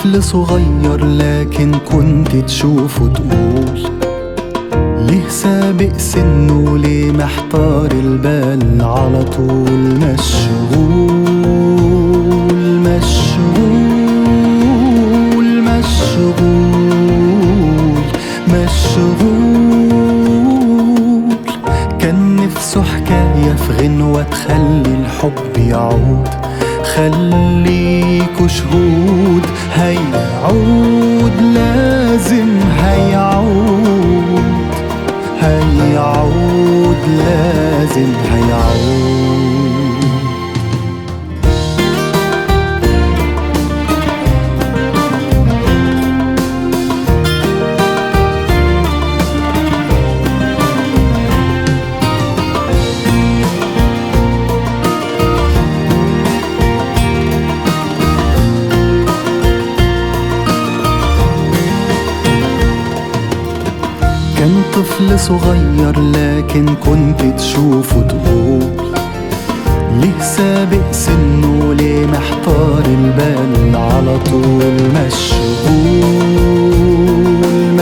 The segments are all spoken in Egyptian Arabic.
طفل صغير لكن كنت تشوفه تقول ليه سابق سنه ليه محتار البال على طول مشغول مشغول مشغول مشغول كان نفسه حكاية في غنوة تخلي الحب يعود خليكوا شهود هيعود لازم هيعود هيعود لازم هيعود كان طفل صغير لكن كنت تشوفه تقول ليه سابق سنه ليه محتار البال على طول مشغول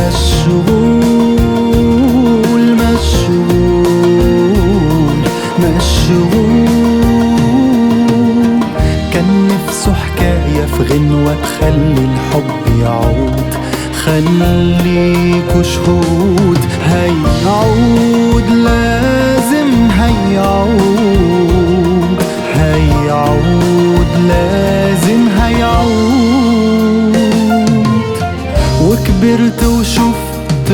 مشغول مشغول مشغول كان نفسه حكاية في غنوة تخلي الحب يعود خليكوا شهود هيعود لازم هيعود هيعود لازم هيعود وكبرت وشفت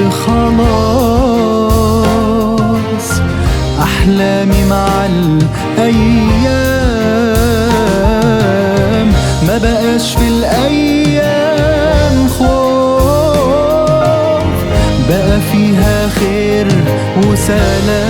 خلاص أحلامي مع الأيام ما بقاش في الأيام خوف بقى فيها خير وسلام